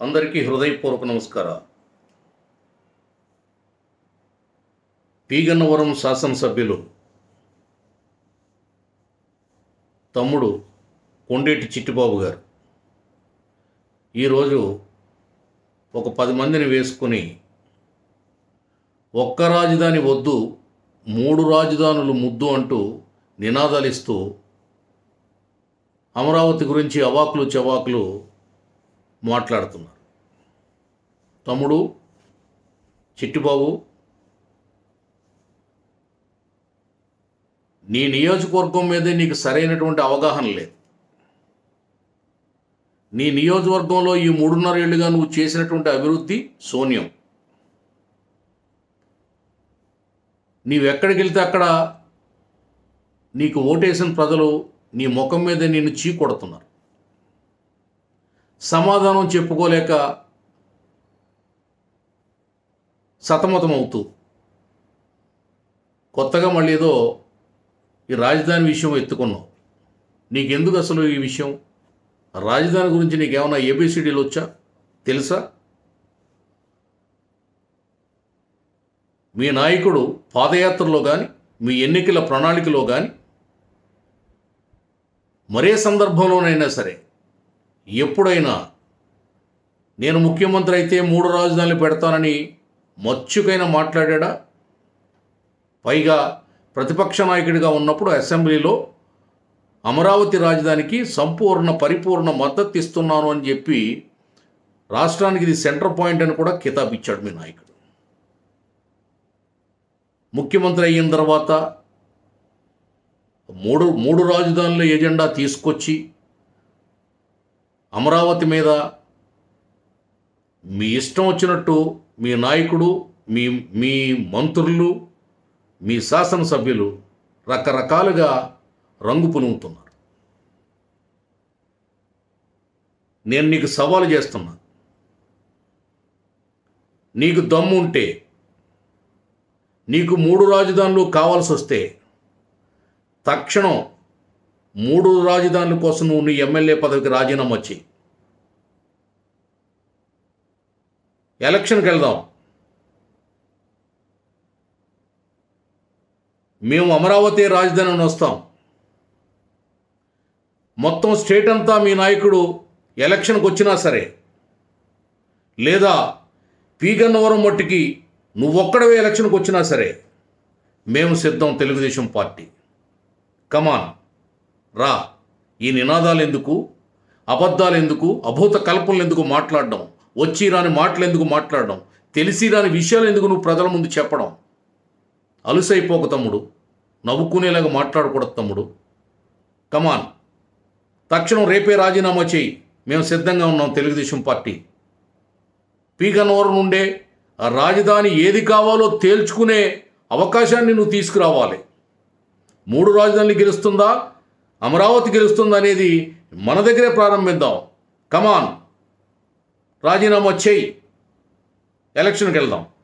అందరికీ హృదయపూర్వక నమస్కారాలు పీగన్నవరం శాసనసభ్యులు తమ్ముడు కొండేటి చిట్టిబాబు గారు ఈరోజు ఒక పది మందిని వేసుకుని ఒక్క రాజధాని వద్దు మూడు రాజధానులు ముద్దు అంటూ నినాదాలు ఇస్తూ అమరావతి గురించి అవాకులు చవాకులు మాట్లాడుతున్నారు తమ్ముడు చిట్టిబాబు నీ నియోజకవర్గం మీదే నీకు సరైనటువంటి అవగాహన లేదు నీ నియోజకవర్గంలో ఈ మూడున్నర ఏళ్ళుగా నువ్వు చేసినటువంటి అభివృద్ధి శూన్యం నీవెక్కడికి వెళ్తే అక్కడ నీకు ఓటేసిన ప్రజలు నీ ముఖం మీద నిన్ను చీకొడుతున్నారు సమాధానం చెప్పుకోలేక సతమతమవుతూ కొత్తగా మళ్ళీ ఏదో ఈ రాజధాని విషయం ఎత్తుకున్నావు నీకెందుకు అసలు ఈ విషయం రాజధాని గురించి నీకేమైనా ఏబిసిడీలు వచ్చా తెలుసా మీ నాయకుడు పాదయాత్రలో కానీ మీ ఎన్నికల ప్రణాళికలో కానీ మరే సందర్భంలోనైనా సరే ఎప్పుడైనా నేను ముఖ్యమంత్రి అయితే మూడు రాజధానులు పెడతానని మచ్చుకైనా మాట్లాడా పైగా ప్రతిపక్ష నాయకుడిగా ఉన్నప్పుడు అసెంబ్లీలో అమరావతి రాజధానికి సంపూర్ణ పరిపూర్ణ మద్దతు ఇస్తున్నాను అని చెప్పి రాష్ట్రానికి ఇది సెంటర్ పాయింట్ అని కూడా కితాబ్ ఇచ్చాడు మీ నాయకుడు ముఖ్యమంత్రి అయిన తర్వాత మూడు మూడు రాజధానుల ఎజెండా తీసుకొచ్చి అమరావతి మీద మీ ఇష్టం వచ్చినట్టు మీ నాయకుడు మీ మీ మంత్రులు మీ శాసనసభ్యులు రకరకాలుగా రంగు పులుముతున్నారు నేను నీకు సవాలు చేస్తున్నా నీకు దమ్ము ఉంటే నీకు మూడు రాజధానులు కావాల్సి వస్తే తక్షణం మూడు రాజధానుల కోసం నువ్వు నీ ఎమ్మెల్యే పదవికి రాజీనామా చేయి ఎలక్షన్కి వెళ్దాం మేము అమరావతి రాజధాని అని వస్తాం మొత్తం స్టేట్ అంతా మీ నాయకుడు ఎలక్షన్కి వచ్చినా సరే లేదా పీగన్నవరం మట్టికి నువ్వొక్కడవే ఎలక్షన్కి వచ్చినా సరే మేము సిద్ధం తెలుగుదేశం పార్టీ కమాన్ రా ఈ నినాదాలు ఎందుకు అబద్ధాలు ఎందుకు అభూత కల్పనలు ఎందుకు మాట్లాడడం వచ్చి రాని మాటలు ఎందుకు మాట్లాడడం తెలిసి రాని విషయాలు ఎందుకు నువ్వు ప్రజల ముందు చెప్పడం అలుసైపోక తమ్ముడు నవ్వుకునేలాగా మాట్లాడకూడదు తమ్ముడు కమాన్ తక్షణం రేపే రాజీనామా చేయి మేము సిద్ధంగా ఉన్నాం తెలుగుదేశం పార్టీ పీగన్నవరం నుండే ఆ రాజధాని ఏది కావాలో తేల్చుకునే అవకాశాన్ని నువ్వు తీసుకురావాలి మూడు రాజధానులు గెలుస్తుందా అమరావతి గెలుస్తుందా అనేది మన దగ్గరే ప్రారంభిద్దాం కమాన్ రాజీనామా చేయి ఎలక్షన్కి వెళ్దాం